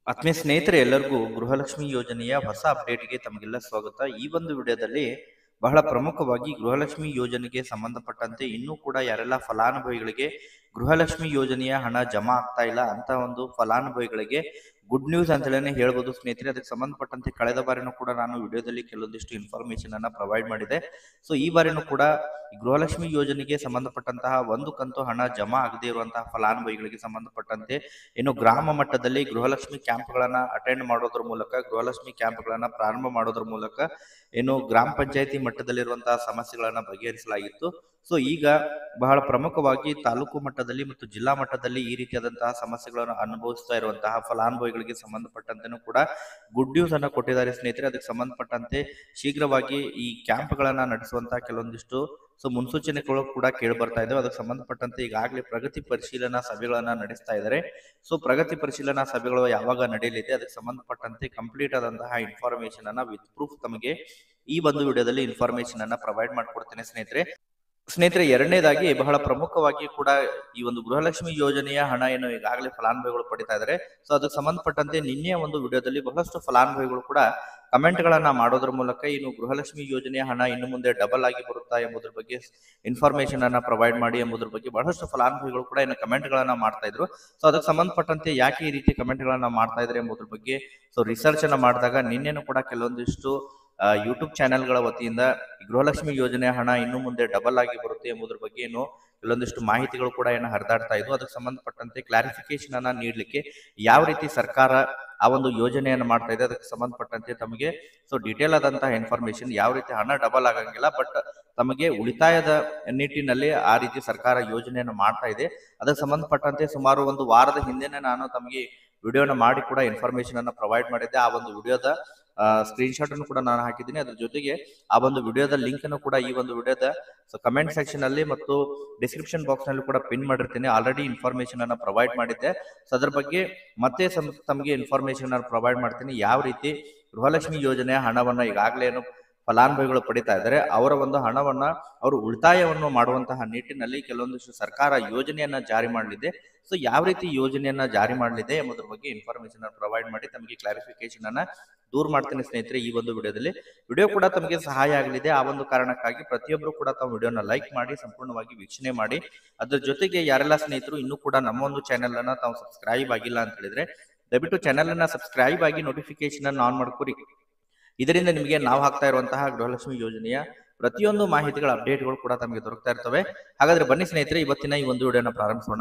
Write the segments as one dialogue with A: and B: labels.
A: ಆತ್ಮೀಯ ಸ್ನೇಹಿತರೆ ಎಲ್ಲರಿಗೂ ಗೃಹಲಕ್ಷ್ಮಿ ಯೋಜನೆಯ ಹೊಸ ಅಪ್ಡೇಟ್ಗೆ ತಮಗೆಲ್ಲ ಸ್ವಾಗತ ಈ ಒಂದು ವಿಡಿಯೋದಲ್ಲಿ ಬಹಳ ಪ್ರಮುಖವಾಗಿ ಗೃಹಲಕ್ಷ್ಮಿ ಯೋಜನೆಗೆ ಸಂಬಂಧಪಟ್ಟಂತೆ ಇನ್ನೂ ಕೂಡ ಯಾರೆಲ್ಲ ಫಲಾನುಭವಿಗಳಿಗೆ ಗೃಹಲಕ್ಷ್ಮಿ ಯೋಜನೆಯ ಹಣ ಜಮಾ ಆಗ್ತಾ ಇಲ್ಲ ಅಂತ ಒಂದು ಫಲಾನುಭವಿಗಳಿಗೆ ಗುಡ್ ನ್ಯೂಸ್ ಅಂತ ಹೇಳಿ ಹೇಳ್ಬೋದು ಸ್ನೇಹಿತರೆ ಅದಕ್ಕೆ ಸಂಬಂಧಪಟ್ಟಂತೆ ಕಳೆದ ಬಾರಿನೂ ಕೂಡ ನಾನು ವಿಡಿಯೋದಲ್ಲಿ ಕೆಲವೊಂದಿಷ್ಟು ಇನ್ಫಾರ್ಮೇಶನ್ ಅನ್ನ ಪ್ರೊವೈಡ್ ಮಾಡಿದೆ ಸೊ ಈ ಬಾರಿನೂ ಕೂಡ ಈ ಗೃಹಲಕ್ಷ್ಮಿ ಯೋಜನೆಗೆ ಸಂಬಂಧಪಟ್ಟಂತಹ ಒಂದು ಕಂತು ಹಣ ಜಮಾ ಆಗದೇ ಇರುವಂತಹ ಫಲಾನುಭವಿಗಳಿಗೆ ಸಂಬಂಧಪಟ್ಟಂತೆ ಏನು ಗ್ರಾಮ ಮಟ್ಟದಲ್ಲಿ ಗೃಹಲಕ್ಷ್ಮಿ ಕ್ಯಾಂಪ್ಗಳನ್ನ ಅಟೆಂಡ್ ಮಾಡೋದ್ರ ಮೂಲಕ ಗೃಹಲಕ್ಷ್ಮಿ ಕ್ಯಾಂಪ್ಗಳನ್ನ ಪ್ರಾರಂಭ ಮಾಡೋದ್ರ ಮೂಲಕ ಏನು ಗ್ರಾಮ ಪಂಚಾಯತಿ ಮಟ್ಟದಲ್ಲಿರುವಂತಹ ಸಮಸ್ಯೆಗಳನ್ನ ಬಗೆಹರಿಸಲಾಗಿತ್ತು ಸೊ ಈಗ ಬಹಳ ಪ್ರಮುಖವಾಗಿ ತಾಲೂಕು ಮಟ್ಟದಲ್ಲಿ ಮತ್ತು ಜಿಲ್ಲಾ ಮಟ್ಟದಲ್ಲಿ ಈ ರೀತಿಯಾದಂತಹ ಸಮಸ್ಯೆಗಳನ್ನು ಅನುಭವಿಸ್ತಾ ಇರುವಂತಹ ಫಲಾನುಭವಿಗಳಿಗೆ ಸಂಬಂಧಪಟ್ಟಂತೆನೂ ಕೂಡ ಗುಡ್ ನ್ಯೂಸ್ ಅನ್ನ ಕೊಟ್ಟಿದ್ದಾರೆ ಸ್ನೇಹಿತರೆ ಅದಕ್ಕೆ ಸಂಬಂಧಪಟ್ಟಂತೆ ಶೀಘ್ರವಾಗಿ ಈ ಕ್ಯಾಂಪ್ಗಳನ್ನ ನಡೆಸುವಂತಹ ಕೆಲವೊಂದಿಷ್ಟು ಸೊ ಮುನ್ಸೂಚನೆಗಳು ಕೂಡ ಕೇಳಿ ಬರ್ತಾ ಇದ್ದಾವೆ ಅದಕ್ಕೆ ಸಂಬಂಧಪಟ್ಟಂತೆ ಈಗಾಗಲೇ ಪ್ರಗತಿ ಪರಿಶೀಲನಾ ಸಭೆಗಳನ್ನ ನಡೆಸ್ತಾ ಇದ್ದಾರೆ ಸೊ ಪ್ರಗತಿ ಪರಿಶೀಲನಾ ಸಭೆಗಳು ಯಾವಾಗ ನಡೆಯಲಿದೆ ಅದಕ್ಕೆ ಸಂಬಂಧಪಟ್ಟಂತೆ ಕಂಪ್ಲೀಟ್ ಆದಂತಹ ಇನ್ಫಾರ್ಮೇಶನ್ ಅನ್ನ ವಿತ್ ಪ್ರೂಫ್ ತಮಗೆ ಈ ಒಂದು ವಿಡಿಯೋದಲ್ಲಿ ಇನ್ಫಾರ್ಮೇಶನ್ ಅನ್ನ ಪ್ರೊವೈಡ್ ಮಾಡ್ಕೊಡ್ತೇನೆ ಸ್ನೇಹಿತರೆ ಸ್ನೇಹಿತರೆ ಎರಡನೇದಾಗಿ ಬಹಳ ಪ್ರಮುಖವಾಗಿ ಕೂಡ ಈ ಒಂದು ಗೃಹಲಕ್ಷ್ಮಿ ಯೋಜನೆಯ ಹಣ ಏನು ಈಗಾಗಲೇ ಫಲಾನುಭವಿಗಳು ಪಡಿತಾ ಇದ್ದಾರೆ ಸೊ ಅದಕ್ಕೆ ಸಂಬಂಧಪಟ್ಟಂತೆ ನಿನ್ನೆಯ ಒಂದು ವಿಡಿಯೋದಲ್ಲಿ ಬಹಳಷ್ಟು ಫಲಾನುಭವಿಗಳು ಕೂಡ ಕಮೆಂಟ್ ಗಳನ್ನ ಮಾಡೋದ್ರ ಮೂಲಕ ಇನ್ನು ಗೃಹಲಕ್ಷ್ಮಿ ಯೋಜನೆಯ ಹಣ ಇನ್ನು ಮುಂದೆ ಡಬಲ್ ಆಗಿ ಬರುತ್ತಾ ಎಂಬುದ್ರ ಬಗ್ಗೆ ಇನ್ಫಾರ್ಮೇಶನ್ ಅನ್ನ ಪ್ರೊವೈಡ್ ಮಾಡಿ ಎಂಬುದ್ರ ಬಗ್ಗೆ ಬಹಳಷ್ಟು ಫಲಾನುಭವಿಗಳು ಕೂಡ ಇನ್ನು ಕಮೆಂಟ್ ಗಳನ್ನ ಮಾಡ್ತಾ ಇದ್ರು ಸೊ ಅದಕ್ಕೆ ಸಂಬಂಧಪಟ್ಟಂತೆ ಯಾಕೆ ಈ ರೀತಿ ಕಮೆಂಟ್ ಗಳನ್ನ ಮಾಡ್ತಾ ಇದ್ರೆ ಎಂಬುದ್ರ ಬಗ್ಗೆ ಸೊ ರಿಸರ್ಚ್ ಅನ್ನ ಮಾಡಿದಾಗ ನಿನ್ನೆನೂ ಕೂಡ ಕೆಲವೊಂದಿಷ್ಟು ಯೂಟ್ಯೂಬ್ ಚಾನೆಲ್ಗಳ ವತಿಯಿಂದ ಗೃಹಲಕ್ಷ್ಮಿ ಯೋಜನೆಯ ಹಣ ಇನ್ನು ಮುಂದೆ ಡಬಲ್ ಆಗಿ ಬರುತ್ತೆ ಎಂಬುದ್ರ ಬಗ್ಗೆ ಏನು ಕೆಲವೊಂದಿಷ್ಟು ಮಾಹಿತಿಗಳು ಕೂಡ ಏನು ಹರಿದಾಡ್ತಾ ಇದ್ವು ಅದಕ್ಕೆ ಸಂಬಂಧಪಟ್ಟಂತೆ ಕ್ಲಾರಿಫಿಕೇಶನ್ ಅನ್ನ ನೀಡಲಿಕ್ಕೆ ಯಾವ ರೀತಿ ಸರ್ಕಾರ ಆ ಒಂದು ಯೋಜನೆಯನ್ನು ಮಾಡ್ತಾ ಇದೆ ಅದಕ್ಕೆ ಸಂಬಂಧಪಟ್ಟಂತೆ ತಮಗೆ ಸೊ ಡೀಟೇಲ್ ಆದಂತಹ ಇನ್ಫಾರ್ಮೇಶನ್ ಯಾವ ರೀತಿ ಹಣ ಡಬಲ್ ಆಗಂಗಿಲ್ಲ ಬಟ್ ತಮಗೆ ಉಳಿತಾಯದ ನಿಟ್ಟಿನಲ್ಲಿ ಆ ರೀತಿ ಸರ್ಕಾರ ಯೋಜನೆಯನ್ನು ಮಾಡ್ತಾ ಇದೆ ಅದಕ್ಕೆ ಸಂಬಂಧಪಟ್ಟಂತೆ ಸುಮಾರು ಒಂದು ವಾರದ ಹಿಂದೆನೆ ನಾನು ತಮಗೆ ವಿಡಿಯೋನ ಮಾಡಿ ಕೂಡ ಇನ್ಫಾರ್ಮೇಶನ್ ಅನ್ನ ಪ್ರೊವೈಡ್ ಮಾಡಿದ್ದೆ ಆ ಒಂದು ವಿಡಿಯೋದ ಸ್ಕ್ರೀನ್ ಶಾಟ್ ಅನ್ನು ಕೂಡ ನಾನು ಹಾಕಿದ್ದೀನಿ ಅದ್ರ ಜೊತೆಗೆ ಆ ಒಂದು ವಿಡಿಯೋದ ಲಿಂಕ್ ಅನ್ನು ಕೂಡ ಈ ಒಂದು ವಿಡಿಯೋದ ಕಮೆಂಟ್ ಸೆಕ್ಷನ್ ಅಲ್ಲಿ ಮತ್ತು ಡಿಸ್ಕ್ರಿಪ್ಷನ್ ಬಾಕ್ಸ್ ನಲ್ಲಿ ಕೂಡ ಪಿನ್ ಮಾಡಿರ್ತೀನಿ ಆಲ್ರೆಡಿ ಇನ್ಫಾರ್ಮೇಶನ್ ಅನ್ನ ಪ್ರೊವೈಡ್ ಮಾಡಿದ್ದೆ ಸೊ ಅದ್ರ ಬಗ್ಗೆ ಮತ್ತೆ ಸಂ- ತಮಗೆ ಇನ್ಫಾರ್ಮೇಶನ್ ಅನ್ನು ಪ್ರೊವೈಡ್ ಮಾಡ್ತೀನಿ ಯಾವ ರೀತಿ ಗೃಹಲಕ್ಷ್ಮಿ ಯೋಜನೆಯ ಹಣವನ್ನ ಈಗಾಗಲೇ ಏನು ಫಲಾನುಭವಿಗಳು ಪಡಿತಾ ಇದ್ದಾರೆ ಅವರ ಒಂದು ಹಣವನ್ನ ಅವರು ಉಳಿತಾಯವನ್ನು ಮಾಡುವಂತಹ ನಿಟ್ಟಿನಲ್ಲಿ ಕೆಲವೊಂದಿಷ್ಟು ಸರ್ಕಾರ ಯೋಜನೆಯನ್ನ ಜಾರಿ ಮಾಡಲಿದೆ ಸೊ ಯಾವ ರೀತಿ ಯೋಜನೆಯನ್ನ ಜಾರಿ ಮಾಡಲಿದೆ ಎಂಬುದ್ರ ಬಗ್ಗೆ ಇನ್ಫಾರ್ಮೇಶನ್ ಅನ್ನು ಪ್ರೊವೈಡ್ ಮಾಡಿ ತಮಗೆ ಕ್ಲಾರಿಫಿಕೇಶನ್ ಅನ್ನ ದೂರ ಮಾಡ್ತೇನೆ ಸ್ನೇಹಿತರೆ ಈ ಒಂದು ವಿಡಿಯೋದಲ್ಲಿ ವಿಡಿಯೋ ಕೂಡ ತಮಗೆ ಸಹಾಯ ಆಗಲಿದೆ ಆ ಒಂದು ಕಾರಣಕ್ಕಾಗಿ ಪ್ರತಿಯೊಬ್ಬರು ಕೂಡ ತಾವು ವಿಡಿಯೋನ ಲೈಕ್ ಮಾಡಿ ಸಂಪೂರ್ಣವಾಗಿ ವೀಕ್ಷಣೆ ಮಾಡಿ ಅದ್ರ ಜೊತೆಗೆ ಯಾರೆಲ್ಲ ಸ್ನೇಹಿತರು ಇನ್ನೂ ಕೂಡ ನಮ್ಮ ಒಂದು ಚಾನೆಲ್ ಅನ್ನ ತಾವು ಸಬ್ಸ್ಕ್ರೈಬ್ ಆಗಿಲ್ಲ ಅಂತ ಹೇಳಿದ್ರೆ ದಯವಿಟ್ಟು ಚಾನೆಲ್ ಅನ್ನ ಸಬ್ಸ್ಕ್ರೈಬ್ ಆಗಿ ನೋಟಿಫಿಕೇಶನ್ ಅನ್ನು ಆನ್ ಮಾಡ್ಕೊರಿ ಇದರಿಂದ ನಿಮಗೆ ನಾವು ಹಾಕ್ತಾ ಇರುವಂತಹ ಗೃಹಲಕ್ಷ್ಮಿ ಯೋಜನೆಯ ಪ್ರತಿಯೊಂದು ಮಾಹಿತಿಗಳ ಅಪ್ಡೇಟ್ಗಳು ಕೂಡ ತಮಗೆ ದೊರಕ್ತಾ ಇರ್ತವೆ ಹಾಗಾದ್ರೆ ಬನ್ನಿ ಸ್ನೇಹಿತರೆ ಇವತ್ತಿನ ಈ ಒಂದು ವಿಡಿಯೋನ ಪ್ರಾರಂಭಿಸೋಣ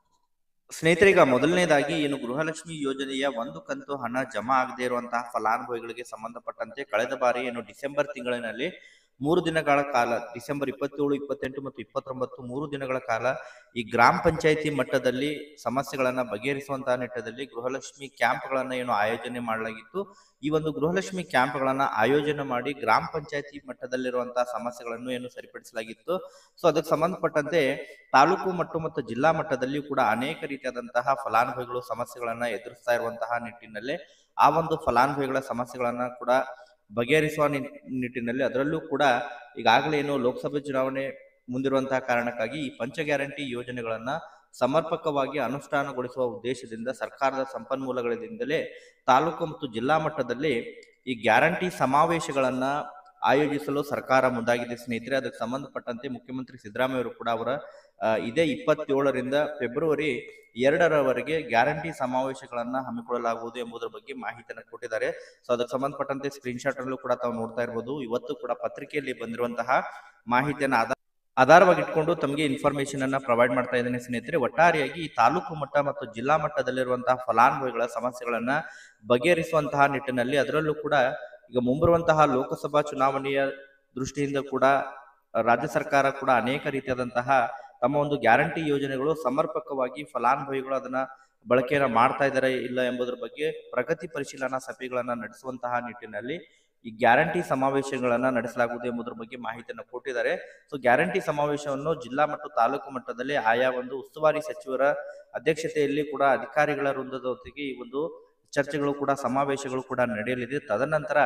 A: ಸ್ನೇಹಿತರೆ ಈಗ ಮೊದಲನೇದಾಗಿ ಏನು ಗೃಹಲಕ್ಷ್ಮಿ ಯೋಜನೆಯ ಒಂದು ಕಂತು ಹಣ ಜಮಾ ಆಗದೇ ಇರುವಂತಹ ಫಲಾನುಭವಿಗಳಿಗೆ ಸಂಬಂಧಪಟ್ಟಂತೆ ಕಳೆದ ಬಾರಿ ಏನು ಡಿಸೆಂಬರ್ ತಿಂಗಳಿನಲ್ಲಿ ಮೂರು ದಿನಗಳ ಕಾಲ ಡಿಸೆಂಬರ್ ಇಪ್ಪತ್ತೇಳು ಇಪ್ಪತ್ತೆಂಟು ಮತ್ತು ಇಪ್ಪತ್ತೊಂಬತ್ತು ಮೂರು ದಿನಗಳ ಕಾಲ ಈ ಗ್ರಾಮ ಪಂಚಾಯಿತಿ ಮಟ್ಟದಲ್ಲಿ ಸಮಸ್ಯೆಗಳನ್ನ ಬಗೆಹರಿಸುವಂತಹ ನಿಟ್ಟದಲ್ಲಿ ಗೃಹಲಕ್ಷ್ಮಿ ಕ್ಯಾಂಪ್ಗಳನ್ನ ಏನು ಆಯೋಜನೆ ಮಾಡಲಾಗಿತ್ತು ಈ ಒಂದು ಗೃಹಲಕ್ಷ್ಮಿ ಕ್ಯಾಂಪ್ಗಳನ್ನ ಆಯೋಜನೆ ಮಾಡಿ ಗ್ರಾಮ ಪಂಚಾಯತಿ ಮಟ್ಟದಲ್ಲಿರುವಂತಹ ಸಮಸ್ಯೆಗಳನ್ನು ಏನು ಸರಿಪಡಿಸಲಾಗಿತ್ತು ಸೊ ಅದಕ್ಕೆ ಸಂಬಂಧಪಟ್ಟಂತೆ ತಾಲೂಕು ಮಟ್ಟ ಮತ್ತು ಜಿಲ್ಲಾ ಮಟ್ಟದಲ್ಲಿ ಕೂಡ ಅನೇಕ ರೀತಿಯಾದಂತಹ ಫಲಾನುಭವಿಗಳು ಸಮಸ್ಯೆಗಳನ್ನ ಎದುರಿಸ್ತಾ ಇರುವಂತಹ ನಿಟ್ಟಿನಲ್ಲಿ ಆ ಒಂದು ಫಲಾನುಭವಿಗಳ ಸಮಸ್ಯೆಗಳನ್ನ ಕೂಡ ಬಗೆಹರಿಸುವ ನಿಟ್- ನಿಟ್ಟಿನಲ್ಲಿ ಅದರಲ್ಲೂ ಕೂಡ ಈಗಾಗಲೇ ಏನು ಲೋಕಸಭೆ ಚುನಾವಣೆ ಮುಂದಿರುವಂತಹ ಕಾರಣಕ್ಕಾಗಿ ಈ ಪಂಚ ಗ್ಯಾರಂಟಿ ಯೋಜನೆಗಳನ್ನ ಸಮರ್ಪಕವಾಗಿ ಅನುಷ್ಠಾನಗೊಳಿಸುವ ಉದ್ದೇಶದಿಂದ ಸರ್ಕಾರದ ಸಂಪನ್ಮೂಲಗಳಿಂದಲೇ ತಾಲೂಕು ಮತ್ತು ಜಿಲ್ಲಾ ಮಟ್ಟದಲ್ಲಿ ಈ ಗ್ಯಾರಂಟಿ ಸಮಾವೇಶಗಳನ್ನ ಆಯೋಜಿಸಲು ಸರ್ಕಾರ ಮುಂದಾಗಿದೆ ಸ್ನೇಹಿತರೆ ಅದಕ್ಕೆ ಸಂಬಂಧಪಟ್ಟಂತೆ ಮುಖ್ಯಮಂತ್ರಿ ಸಿದ್ದರಾಮಯ್ಯ ಅವರು ಕೂಡ ಅವರ ಆ, ಇದೇ ಇಪ್ಪತ್ತೇಳರಿಂದ ಫೆಬ್ರವರಿ ಎರಡರವರೆಗೆ ಗ್ಯಾರಂಟಿ ಸಮಾವೇಶಗಳನ್ನ ಹಮ್ಮಿಕೊಳ್ಳಲಾಗುವುದು ಎಂಬುದರ ಬಗ್ಗೆ ಮಾಹಿತಿಯನ್ನು ಕೊಟ್ಟಿದ್ದಾರೆ ಸೊ ಅದಕ್ಕೆ ಸಂಬಂಧಪಟ್ಟಂತೆ ಸ್ಕ್ರೀನ್ ಶಾಟ್ ಅಲ್ಲೂ ಕೂಡ ತಾವು ನೋಡ್ತಾ ಇರಬಹುದು ಇವತ್ತು ಕೂಡ ಪತ್ರಿಕೆಯಲ್ಲಿ ಬಂದಿರುವಂತಹ ಮಾಹಿತಿಯನ್ನ ಆಧಾರ ಆಧಾರವಾಗಿ ಇಟ್ಕೊಂಡು ತಮಗೆ ಇನ್ಫಾರ್ಮೇಶನ್ ಅನ್ನ ಪ್ರೊವೈಡ್ ಮಾಡ್ತಾ ಇದ್ದೇನೆ ಸ್ನೇಹಿತರೆ ಒಟ್ಟಾರೆಯಾಗಿ ಈ ತಾಲೂಕು ಮಟ್ಟ ಮತ್ತು ಜಿಲ್ಲಾ ಮಟ್ಟದಲ್ಲಿರುವಂತಹ ಫಲಾನುಭವಿಗಳ ಸಮಸ್ಯೆಗಳನ್ನ ಬಗೆಹರಿಸುವಂತಹ ನಿಟ್ಟಿನಲ್ಲಿ ಅದರಲ್ಲೂ ಕೂಡ ಈಗ ಮುಂಬರುವಂತಹ ಲೋಕಸಭಾ ಚುನಾವಣೆಯ ದೃಷ್ಟಿಯಿಂದ ಕೂಡ ರಾಜ್ಯ ಸರ್ಕಾರ ಕೂಡ ಅನೇಕ ರೀತಿಯಾದಂತಹ ತಮ್ಮ ಒಂದು ಗ್ಯಾರಂಟಿ ಯೋಜನೆಗಳು ಸಮರ್ಪಕವಾಗಿ ಫಲಾನುಭವಿಗಳು ಅದನ್ನ ಬಳಕೆಯನ್ನ ಮಾಡ್ತಾ ಇದ್ದಾರೆ ಇಲ್ಲ ಎಂಬುದರ ಬಗ್ಗೆ ಪ್ರಗತಿ ಪರಿಶೀಲನಾ ಸಭೆಗಳನ್ನ ನಡೆಸುವಂತಹ ನಿಟ್ಟಿನಲ್ಲಿ ಈ ಗ್ಯಾರಂಟಿ ಸಮಾವೇಶಗಳನ್ನ ನಡೆಸಲಾಗುವುದು ಎಂಬುದರ ಬಗ್ಗೆ ಮಾಹಿತಿಯನ್ನು ಕೊಟ್ಟಿದ್ದಾರೆ ಸೊ ಗ್ಯಾರಂಟಿ ಸಮಾವೇಶವನ್ನು ಜಿಲ್ಲಾ ಮತ್ತು ತಾಲೂಕು ಮಟ್ಟದಲ್ಲಿ ಆಯಾ ಒಂದು ಉಸ್ತುವಾರಿ ಸಚಿವರ ಅಧ್ಯಕ್ಷತೆಯಲ್ಲಿ ಕೂಡ ಅಧಿಕಾರಿಗಳ ವೃಂದದ ಜೊತೆಗೆ ಈ ಒಂದು ಚರ್ಚೆಗಳು ಕೂಡ ಸಮಾವೇಶಗಳು ಕೂಡ ನಡೆಯಲಿದೆ ತದನಂತರ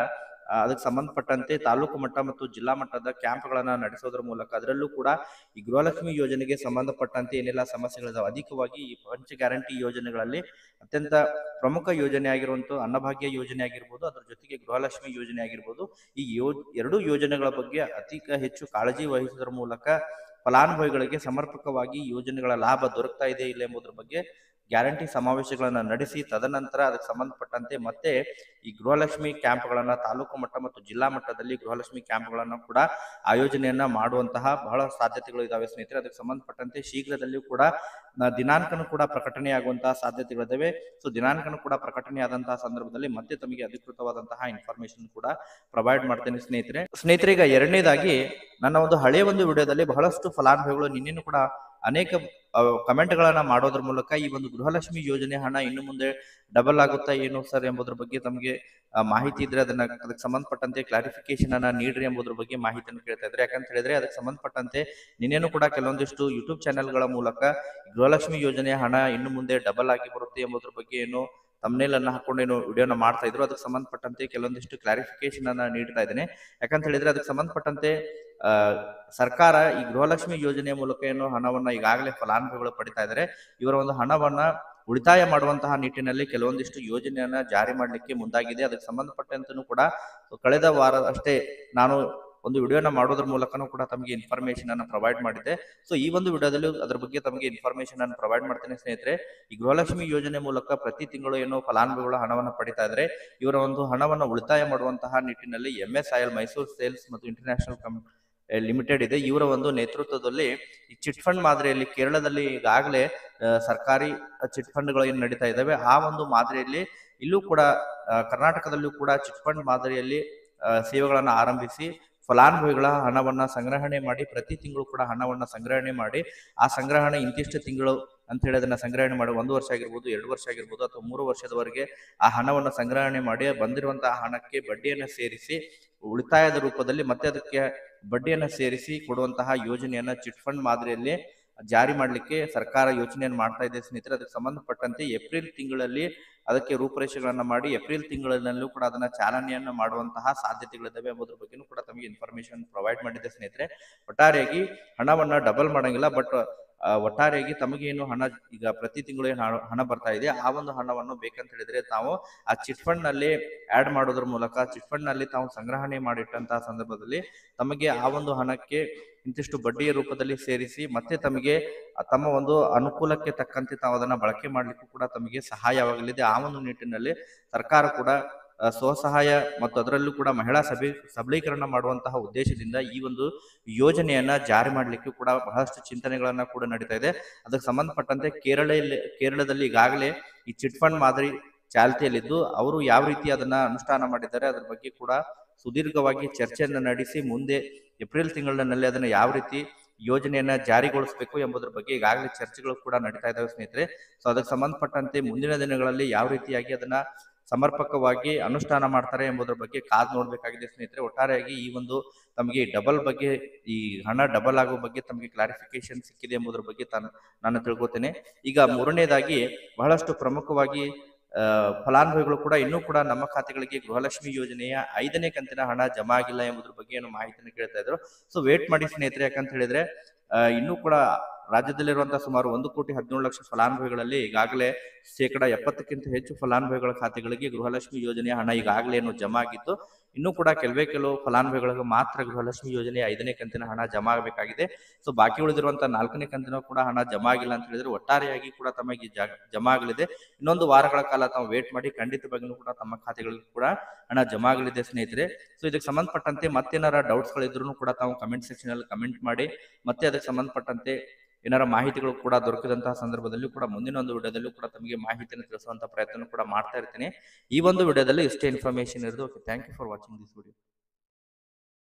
A: ಆ, ಅದಕ್ಕೆ ಸಂಬಂಧಪಟ್ಟಂತೆ ತಾಲೂಕು ಮಟ್ಟ ಮತ್ತು ಜಿಲ್ಲಾ ಮಟ್ಟದ ಕ್ಯಾಂಪ್ಗಳನ್ನ ನಡೆಸೋದ್ರ ಮೂಲಕ ಅದರಲ್ಲೂ ಕೂಡ ಈ ಗೃಹಲಕ್ಷ್ಮಿ ಯೋಜನೆಗೆ ಸಂಬಂಧಪಟ್ಟಂತೆ ಏನೆಲ್ಲ ಸಮಸ್ಯೆಗಳಿದಾವೆ ಅಧಿಕವಾಗಿ ಈ ಪಂಚ ಗ್ಯಾರಂಟಿ ಯೋಜನೆಗಳಲ್ಲಿ ಅತ್ಯಂತ ಪ್ರಮುಖ ಯೋಜನೆ ಆಗಿರುವಂತ ಅನ್ನಭಾಗ್ಯ ಯೋಜನೆ ಆಗಿರ್ಬೋದು ಅದ್ರ ಜೊತೆಗೆ ಗೃಹಲಕ್ಷ್ಮಿ ಯೋಜನೆ ಆಗಿರ್ಬೋದು ಈ ಯೋ ಎರಡೂ ಯೋಜನೆಗಳ ಬಗ್ಗೆ ಅಧಿಕ ಹೆಚ್ಚು ಕಾಳಜಿ ವಹಿಸುವುದರ ಮೂಲಕ ಫಲಾನುಭವಿಗಳಿಗೆ ಸಮರ್ಪಕವಾಗಿ ಯೋಜನೆಗಳ ಲಾಭ ದೊರಕ್ತಾ ಇದೆ ಇಲ್ಲ ಎಂಬುದರ ಬಗ್ಗೆ ಗ್ಯಾರಂಟಿ ಸಮಾವೇಶಗಳನ್ನ ನಡೆಸಿ ತದನಂತರ ಅದಕ್ಕೆ ಸಂಬಂಧಪಟ್ಟಂತೆ ಮತ್ತೆ ಈ ಗೃಹಲಕ್ಷ್ಮಿ ಕ್ಯಾಂಪ್ಗಳನ್ನ ತಾಲೂಕು ಮಟ್ಟ ಮತ್ತು ಜಿಲ್ಲಾ ಮಟ್ಟದಲ್ಲಿ ಗೃಹಲಕ್ಷ್ಮಿ ಕ್ಯಾಂಪ್ಗಳನ್ನ ಕೂಡ ಆಯೋಜನೆಯನ್ನ ಮಾಡುವಂತಹ ಬಹಳ ಸಾಧ್ಯತೆಗಳು ಇದಾವೆ ಸ್ನೇಹಿತರೆ ಅದಕ್ಕೆ ಸಂಬಂಧಪಟ್ಟಂತೆ ಶೀಘ್ರದಲ್ಲಿಯೂ ಕೂಡ ನ- ದಿನಾಂಕನೂ ಕೂಡ ಪ್ರಕಟಣೆಯಾಗುವಂತಹ ಸಾಧ್ಯತೆಗಳಿದಾವೆ ಸೊ ದಿನಾಂಕನೂ ಕೂಡ ಪ್ರಕಟಣೆಯಾದಂತಹ ಸಂದರ್ಭದಲ್ಲಿ ಮತ್ತೆ ತಮಗೆ ಅಧಿಕೃತವಾದಂತಹ ಇನ್ಫಾರ್ಮೇಶನ್ ಕೂಡ ಪ್ರೊವೈಡ್ ಮಾಡ್ತೇನೆ ಸ್ನೇಹಿತರೆ ಸ್ನೇಹಿತರೆ ಈಗ ಎರಡನೇದಾಗಿ ನನ್ನ ಒಂದು ಹಳೆಯ ಒಂದು ವಿಡಿಯೋದಲ್ಲಿ ಬಹಳಷ್ಟು ಫಲಾನುಭವಿಗಳು ನಿನ್ನೆನೂ ಕೂಡ ಅನೇಕ ಕಮೆಂಟ್ ಗಳನ್ನ ಮಾಡೋದ್ರ ಮೂಲಕ ಈ ಒಂದು ಗೃಹಲಕ್ಷ್ಮಿ ಯೋಜನೆ ಹಣ ಇನ್ನು ಮುಂದೆ ಡಬಲ್ ಆಗುತ್ತಾ ಏನು ಸರ್ ಎಂಬುದ್ರ ಬಗ್ಗೆ ತಮಗೆ ಆ, ಮಾಹಿತಿ ಇದ್ರೆ ಅದನ್ನ ಅದಕ್ಕೆ ಸಂಬಂಧಪಟ್ಟಂತೆ ಕ್ಲಾರಿಫಿಕೇಶನ್ ಅನ್ನ ನೀಡ್ರಿ ಎಂಬುದ್ರ ಬಗ್ಗೆ ಮಾಹಿತಿಯನ್ನು ಕೇಳ್ತಾ ಇದ್ರೆ ಯಾಕಂತ ಹೇಳಿದ್ರೆ ಅದಕ್ಕೆ ಸಂಬಂಧಪಟ್ಟಂತೆ ನಿನ್ನೆನೂ ಕೂಡ ಕೆಲವೊಂದಿಷ್ಟು ಯೂಟ್ಯೂಬ್ ಚಾನೆಲ್ಗಳ ಮೂಲಕ ಗೃಹಲಕ್ಷ್ಮಿ ಯೋಜನೆ ಹಣ ಇನ್ನು ಮುಂದೆ ಡಬಲ್ ಆಗಿ ಬರುತ್ತೆ ಎಂಬುದ್ರ ಬಗ್ಗೆ ಏನು ತಮ್ನೇಲ್ ಅನ್ನ ಹಾಕೊಂಡು ಏನು ವಿಡಿಯೋನ ಮಾಡ್ತಾ ಇದ್ರು ಅದಕ್ಕೆ ಸಂಬಂಧಪಟ್ಟಂತೆ ಕೆಲವೊಂದಿಷ್ಟು ಕ್ಲಾರಿಫಿಕೇಶನ್ ಅನ್ನ ನೀಡ್ತಾ ಇದ್ದೇನೆ ಯಾಕಂತ ಹೇಳಿದ್ರೆ ಅದಕ್ಕೆ ಸಂಬಂಧಪಟ್ಟಂತೆ ಆ, ಸರ್ಕಾರ ಈ ಗೃಹಲಕ್ಷ್ಮಿ ಯೋಜನೆಯ ಮೂಲಕ ಏನು ಹಣವನ್ನ ಈಗಾಗಲೇ ಫಲಾನುಭವಿಗಳು ಪಡಿತಾ ಇದ್ದಾರೆ ಇವರ ಒಂದು ಹಣವನ್ನ ಉಳಿತಾಯ ಮಾಡುವಂತಹ ನಿಟ್ಟಿನಲ್ಲಿ ಕೆಲವೊಂದಿಷ್ಟು ಯೋಜನೆಯನ್ನ ಜಾರಿ ಮಾಡಲಿಕ್ಕೆ ಮುಂದಾಗಿದೆ ಅದಕ್ಕೆ ಸಂಬಂಧಪಟ್ಟಂತನೂ ಕೂಡ ಕಳೆದ ವಾರ ಅಷ್ಟೇ ನಾನು ಒಂದು ವಿಡಿಯೋನ ಮಾಡೋದ್ರ ಮೂಲಕನೂ ಕೂಡ ತಮಗೆ ಇನ್ಫಾರ್ಮೇಶನ್ ಅನ್ನ ಪ್ರೊವೈಡ್ ಮಾಡಿದ್ದೆ ಸೊ ಈ ಒಂದು ವಿಡಿಯೋದಲ್ಲಿ ಅದ್ರ ಬಗ್ಗೆ ತಮಗೆ ಇನ್ಫಾರ್ಮೇಶನ್ ಅನ್ನು ಪ್ರೊವೈಡ್ ಮಾಡ್ತೇನೆ ಸ್ನೇಹಿತರೆ ಈ ಗೃಹಲಕ್ಷ್ಮಿ ಯೋಜನೆ ಮೂಲಕ ಪ್ರತಿ ತಿಂಗಳು ಏನು ಫಲಾನುಭವಿಗಳ ಹಣವನ್ನು ಪಡಿತಾ ಇದ್ರೆ ಇವರ ಒಂದು ಹಣವನ್ನು ಉಳಿತಾಯ ಮಾಡುವಂತಹ ನಿಟ್ಟಿನಲ್ಲಿ M S I L Mysore sales ಮತ್ತು ಇಂಟರ್ನ್ಯಾಷನಲ್ ಕಂ ಲಿಮಿಟೆಡ್ ಇದೆ ಇವರ ಒಂದು ನೇತೃತ್ವದಲ್ಲಿ ಈ ಚಿಟ್ ಫಂಡ್ ಮಾದರಿಯಲ್ಲಿ ಕೇರಳದಲ್ಲಿ ಈಗಾಗಲೇ ಆ, ಸರ್ಕಾರಿ ಚಿಟ್ ಫಂಡ್ಗಳು ಏನು ನಡೀತಾ ಇದ್ದಾವೆ ಆ ಒಂದು ಮಾದರಿಯಲ್ಲಿ ಇಲ್ಲೂ ಕೂಡ ಆ, ಕರ್ನಾಟಕದಲ್ಲೂ ಕೂಡ ಚಿಟ್ ಫಂಡ್ ಮಾದರಿಯಲ್ಲಿ ಆ, ಸೇವೆಗಳನ್ನು ಆರಂಭಿಸಿ ಫಲಾನುಭವಿಗಳ ಹಣವನ್ನ ಸಂಗ್ರಹಣೆ ಮಾಡಿ ಪ್ರತಿ ತಿಂಗಳು ಕೂಡ ಹಣವನ್ನ ಸಂಗ್ರಹಣೆ ಮಾಡಿ ಆ ಸಂಗ್ರಹಣೆ ಇಂತಿಷ್ಟು ತಿಂಗಳು ಅಂತ ಹೇಳಿ ಅದನ್ನ ಸಂಗ್ರಹಣೆ ಮಾಡಿ ಒಂದು ವರ್ಷ ಆಗಿರ್ಬೋದು ಎರಡು ವರ್ಷ ಆಗಿರ್ಬೋದು ಅಥವಾ ಮೂರು ವರ್ಷದವರೆಗೆ ಆ ಹಣವನ್ನು ಸಂಗ್ರಹಣೆ ಮಾಡಿ ಬಂದಿರುವಂತಹ ಹಣಕ್ಕೆ ಬಡ್ಡಿಯನ್ನು ಸೇರಿಸಿ ಉಳಿತಾಯದ ರೂಪದಲ್ಲಿ ಮತ್ತೆ ಅದಕ್ಕೆ ಬಡ್ಡಿಯನ್ನು ಸೇರಿಸಿ ಕೊಡುವಂತಹ ಯೋಜನೆಯನ್ನ ಚಿಟ್ ಫಂಡ್ ಮಾದರಿಯಲ್ಲಿ ಜಾರಿ ಮಾಡಲಿಕ್ಕೆ ಸರ್ಕಾರ ಯೋಚನೆಯನ್ನು ಮಾಡ್ತಾ ಇದೆ ಸ್ನೇಹಿತರೆ ಅದಕ್ಕೆ ಸಂಬಂಧಪಟ್ಟಂತೆ ಏಪ್ರಿಲ್ ತಿಂಗಳಲ್ಲಿ ಅದಕ್ಕೆ ರೂಪರೇಷೆಗಳನ್ನ ಮಾಡಿ ಏಪ್ರಿಲ್ ತಿಂಗಳಲ್ಲೂ ಕೂಡ ಅದನ್ನ ಚಾಲನೆಯನ್ನ ಮಾಡುವಂತಹ ಸಾಧ್ಯತೆಗಳಿದ್ದಾವೆ ಎಂಬುದ್ರ ಬಗ್ಗೆನೂ ಕೂಡ ತಮಗೆ ಇನ್ಫಾರ್ಮೇಶನ್ ಪ್ರೊವೈಡ್ ಮಾಡಿದೆ ಸ್ನೇಹಿತರೆ ಒಟ್ಟಾರೆಯಾಗಿ ಹಣವನ್ನ ಡಬಲ್ ಮಾಡಂಗಿಲ್ಲ ಬಟ್ ಒಟ್ಟಾರೆಯಾಗಿ ತಮಗೇನು ಹಣ ಈಗ ಪ್ರತಿ ತಿಂಗಳು ಏನು ಹಣ- ಹಣ ಬರ್ತಾ ಇದೆ ಆ ಒಂದು ಹಣವನ್ನು ಬೇಕಂತ ಹೇಳಿದ್ರೆ ತಾವು ಆ ಚಿಟ್ ಫಂಡ್ ನಲ್ಲಿ ಆಡ್ ಮಾಡೋದ್ರ ಮೂಲಕ ಚಿಟ್ ಫಂಡ್ ನಲ್ಲಿ ತಾವು ಸಂಗ್ರಹಣೆ ಮಾಡಿಟ್ಟಂತಹ ಸಂದರ್ಭದಲ್ಲಿ ತಮಗೆ ಆ ಒಂದು ಹಣಕ್ಕೆ ಇಂತಿಷ್ಟು ಬಡ್ಡಿಯ ರೂಪದಲ್ಲಿ ಸೇರಿಸಿ ಮತ್ತೆ ತಮಗೆ ಆ ತಮ್ಮ ಒಂದು ಅನುಕೂಲಕ್ಕೆ ತಕ್ಕಂತೆ ತಾವು ಅದನ್ನ ಬಳಕೆ ಮಾಡ್ಲಿಕ್ಕೂ ಕೂಡ ತಮಗೆ ಸಹಾಯವಾಗಲಿದೆ ಆ ಒಂದು ನಿಟ್ಟಿನಲ್ಲಿ ಸರ್ಕಾರ ಕೂಡ ಆ, ಸ್ವಸಹಾಯ ಮತ್ತು ಅದರಲ್ಲೂ ಕೂಡ ಮಹಿಳಾ ಸಬಿ ಸಬಲೀಕರಣ ಮಾಡುವಂತಹ ಉದ್ದೇಶದಿಂದ ಈ ಒಂದು ಯೋಜನೆಯನ್ನ ಜಾರಿ ಮಾಡಲಿಕ್ಕೂ ಕೂಡ ಬಹಳಷ್ಟು ಚಿಂತನೆಗಳನ್ನ ಕೂಡ ನಡೀತಾ ಇದೆ ಅದಕ್ಕೆ ಸಂಬಂಧಪಟ್ಟಂತೆ ಕೇರಳ ಕೇರಳದಲ್ಲಿ ಈಗಾಗಲೇ ಈ ಚಿಟ್ ಫಂಡ್ ಮಾದರಿ ಚಾಲ್ತಿಯಲ್ಲಿದ್ದು ಅವರು ಯಾವ ರೀತಿ ಅದನ್ನ ಅನುಷ್ಠಾನ ಮಾಡಿದ್ದಾರೆ ಅದ್ರ ಬಗ್ಗೆ ಕೂಡ ಸುದೀರ್ಘವಾಗಿ ಚರ್ಚೆಯನ್ನ ನಡೆಸಿ ಮುಂದೆ ಏಪ್ರಿಲ್ ತಿಂಗಳಿನಲ್ಲಿ ಅದನ್ನ ಯಾವ ರೀತಿ ಯೋಜನೆಯನ್ನ ಜಾರಿಗೊಳಿಸಬೇಕು ಎಂಬುದರ ಬಗ್ಗೆ ಈಗಾಗಲೇ ಚರ್ಚೆಗಳು ಕೂಡ ನಡೀತಾ ಇದಾವೆ ಸ್ನೇಹಿತರೆ ಸೊ ಅದಕ್ಕೆ ಸಂಬಂಧಪಟ್ಟಂತೆ ಮುಂದಿನ ದಿನಗಳಲ್ಲಿ ಯಾವ ರೀತಿಯಾಗಿ ಅದನ್ನ ಸಮರ್ಪಕವಾಗಿ ಅನುಷ್ಠಾನ ಮಾಡ್ತಾರೆ ಎಂಬುದರ ಬಗ್ಗೆ ಕಾದ್ ನೋಡ್ಬೇಕಾಗಿದೆ ಸ್ನೇಹಿತರೆ ಒಟ್ಟಾರೆಯಾಗಿ ಈ ಒಂದು ತಮಗೆ ಡಬಲ್ ಬಗ್ಗೆ ಈ ಹಣ ಡಬಲ್ ಆಗೋ ಬಗ್ಗೆ ತಮಗೆ ಕ್ಲಾರಿಫಿಕೇಶನ್ ಸಿಕ್ಕಿದೆ ಎಂಬುದರ ಬಗ್ಗೆ ತಾನು ನಾನು ತಿಳ್ಕೊತೇನೆ ಈಗ ಮೂರನೇದಾಗಿ ಬಹಳಷ್ಟು ಪ್ರಮುಖವಾಗಿ ಆ, ಫಲಾನುಭವಿಗಳು ಕೂಡ ಇನ್ನೂ ಕೂಡ ನಮ್ಮ ಖಾತೆಗಳಿಗೆ ಗೃಹಲಕ್ಷ್ಮಿ ಯೋಜನೆಯ ಐದನೇ ಕಂತಿನ ಹಣ ಜಮಾ ಆಗಿಲ್ಲ ಎಂಬುದ್ರ ಬಗ್ಗೆ ಏನು ಮಾಹಿತಿಯನ್ನು ಕೇಳ್ತಾ ಇದ್ರು ಸೊ ವೇಟ್ ಮಾಡಿ ಸ್ನೇಹಿತರೆ ಯಾಕಂತ ಹೇಳಿದ್ರೆ ಆ, ಇನ್ನೂ ಕೂಡ ರಾಜ್ಯದಲ್ಲಿರುವಂತಹ ಸುಮಾರು ಒಂದು ಕೋಟಿ ಹದಿನೇಳು ಲಕ್ಷ ಫಲಾನುಭವಿಗಳಲ್ಲಿ ಈಗಾಗಲೇ ಶೇಕಡ ಎಪ್ಪತ್ತಕ್ಕಿಂತ ಹೆಚ್ಚು ಫಲಾನುಭವಿಗಳ ಖಾತೆಗಳಿಗೆ ಗೃಹಲಕ್ಷ್ಮಿ ಯೋಜನೆಯ ಹಣ ಈಗಾಗಲೇ ಏನು ಜಮಾ ಆಗಿದ್ದು ಇನ್ನೂ ಕೂಡ ಕೆಲವೇ ಕೆಲವು ಫಲಾನುಭವಿಗಳಿಗೆ ಮಾತ್ರ ಗೃಹಲಕ್ಷ್ಮಿ ಯೋಜನೆಯ ಐದನೇ ಕಂತಿನ ಹಣ ಜಮಾ ಆಗಬೇಕಾಗಿದೆ ಸೊ ಬಾಕಿ ಉಳಿದಿರುವಂತಹ ನಾಲ್ಕನೇ ಕಂತಿನ ಕೂಡ ಹಣ ಜಮಾ ಆಗಿಲ್ಲ ಅಂತ ಹೇಳಿದ್ರೆ ಒಟ್ಟಾರೆಯಾಗಿ ಕೂಡ ತಮಗೆ ಜ- ಜಮಾ ಆಗಲಿದೆ ಇನ್ನೊಂದು ವಾರಗಳ ಕಾಲ ತಾವು ವೇಟ್ ಮಾಡಿ ಖಂಡಿತವಾಗಿಯೂ ಕೂಡ ತಮ್ಮ ಖಾತೆಗಳಿಗೂ ಕೂಡ ಹಣ ಜಮಾ ಆಗಲಿದೆ ಸ್ನೇಹಿತರೆ ಸೊ ಇದಕ್ಕೆ ಸಂಬಂಧಪಟ್ಟಂತೆ ಮತ್ತೇನಾರ ಡೌಟ್ಸ್ ಗಳಿದ್ರು ಕೂಡ ತಾವು ಕಮೆಂಟ್ ಸೆಕ್ಷನ್ ಅಲ್ಲಿ ಕಮೆಂಟ್ ಮಾಡಿ ಮತ್ತೆ ಅದಕ್ಕೆ ಸಂಬಂಧಪಟ್ಟಂತೆ ಏನಾರ ಮಾಹಿತಿಗಳು ಕೂಡ ದೊರಕಿದಂತಹ ಸಂದರ್ಭದಲ್ಲೂ ಕೂಡ ಮುಂದಿನ ಒಂದು ವಿಡಿಯೋದಲ್ಲೂ ಕೂಡ ತಮಗೆ ಮಾಹಿತಿಯನ್ನು ತಿಳಿಸುವಂತ ಪ್ರಯತ್ನ ಕೂಡ ಮಾಡ್ತಾ ಇರ್ತೀನಿ ಈ ಒಂದು ವಿಡಿಯೋದಲ್ಲಿ ಇಷ್ಟೇ ಇನ್ಫಾರ್ಮೇಶನ್ ಇರೋದು okay thank you for watching this video